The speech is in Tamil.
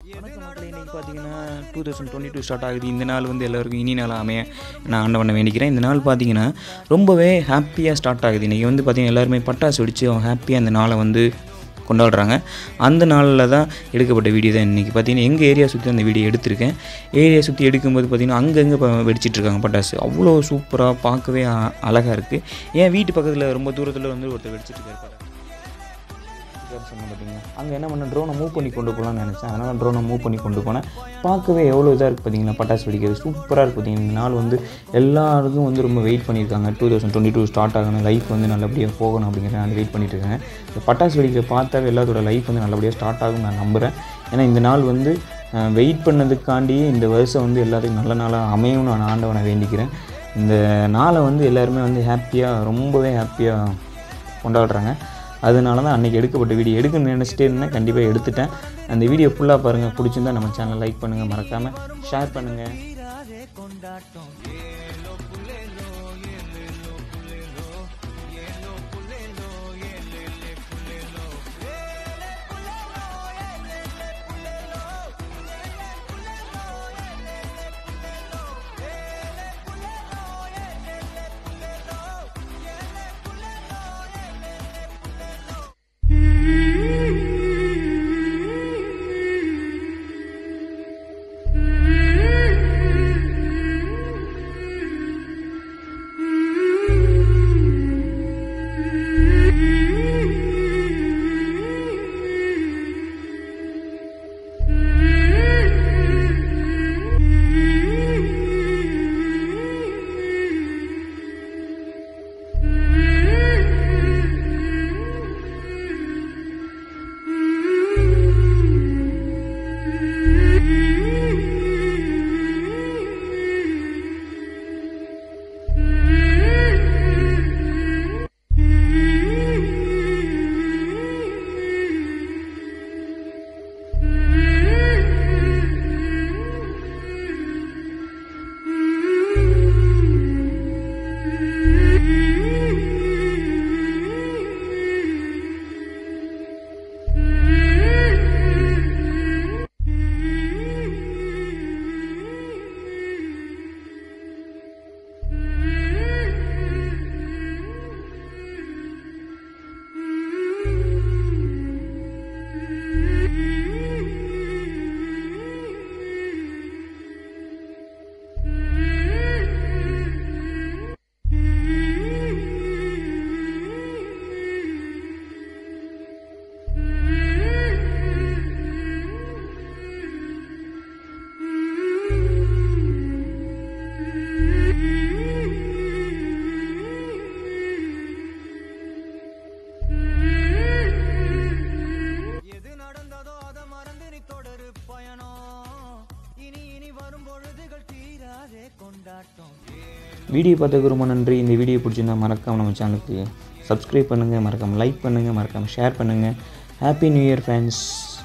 வணக்கம் மக்களே இன்றைக்கி பார்த்தீங்கன்னா two thousand twenty two start ஆகுது இந்த நாள் வந்து எல்லாருக்கும் இனி நாள் அமைய நான் ஆண்டவனை வேண்டிக்கிறேன் இந்த நாள் பார்த்தீங்கன்னா ரொம்பவே ஹாப்பியாக ஸ்டார்ட் ஆகுது இன்றைக்கி வந்து பார்த்தீங்கன்னா எல்லாருமே பட்டாசு வெடித்து ஹாப்பியாக அந்த நாளை வந்து கொண்டாடுறாங்க அந்த நாளில் தான் எடுக்கப்பட்ட வீடியோ தான் இன்றைக்கி பார்த்தீங்கன்னா எங்கள் ஏரியா சுற்றி அந்த வீடியோ எடுத்திருக்கேன் ஏரியா சுற்றி எடுக்கும்போது பார்த்தீங்கன்னா அங்கங்கே இப்போ வெடிச்சிட்டு இருக்காங்க பட்டாசு அவ்வளோ சூப்பராக பார்க்கவே அழகாக இருக்குது ஏன் வீட்டு பக்கத்தில் ரொம்ப தூரத்தில் வந்து ஒருத்தர் வெடிச்சிட்டு இருக்காரு பாருங்க. இருக்காரு சொன்னேன் பார்த்தீங்களா அங்கே என்ன பண்ண ட்ரோனை மூவ் பண்ணி கொண்டு போகலான்னு நினச்சேன் அதனால் ட்ரோனை மூவ் பண்ணி கொண்டு போனேன் பார்க்கவே எவ்வளோ இதாக இருக்குது பார்த்தீங்களா பட்டாசு வெடிக்கிறது சூப்பராக இருக்குது பார்த்தீங்கன்னா இந்த நாள் வந்து எல்லாருக்கும் வந்து ரொம்ப வெயிட் பண்ணியிருக்காங்க two thousand twenty two start ஆகணும் லைஃப் வந்து நல்லபடியாக போகணும் அப்படிங்கிற நான் வெயிட் பண்ணிட்டு இருக்காங்க இந்த பட்டாசு வெடிக்கிற பார்த்தாவே எல்லாத்தோட லைஃப் வந்து நல்லபடியாக ஸ்டார்ட் ஆகும் நான் நம்புகிறேன் ஏன்னா இந்த நாள் வந்து வெயிட் பண்ணதுக்காண்டியே இந்த வருஷம் வந்து எல்லாத்துக்கும் நல்ல நாளாக அமையும்னு நான் ஆண்டவனை வேண்டிக்கிறேன் இந்த நாளை வந்து எல்லாருமே வந்து ஹாப்பியாக ரொம்பவே ஹாப்பியாக கொண்டாடுறாங்க அதனால தான் அன்றைக்கி எடுக்கப்பட்ட வீடியோ எடுக்கணும்னு நினச்சிட்டே இருந்தேன் கண்டிப்பாக எடுத்துட்டேன் அந்த வீடியோ ஃபுல்லாக பாருங்கள் பிடிச்சிருந்தா நம்ம சேனலை லைக் பண்ணுங்கள் மறக்காமல் ஷேர் பண்ணுங்கள் எது நடந்ததோ அதை மறந்து நீ தொடரு பயணம் இனி இனி வரும் பொழுதுகள் தீராதே கொண்டாட்டம் வீடியோ பார்த்ததுக்கு ரொம்ப நன்றி இந்த வீடியோ பிடிச்சிருந்தா மறக்காமல் நம்ம சேனலுக்கு சப்ஸ்கிரைப் பண்ணுங்கள் மறக்காமல் லைக் பண்ணுங்கள் மறக்காமல் ஷேர் பண்ணுங்கள் ஹாப்பி நியூ இயர் ஃப்ரெண்ட்ஸ்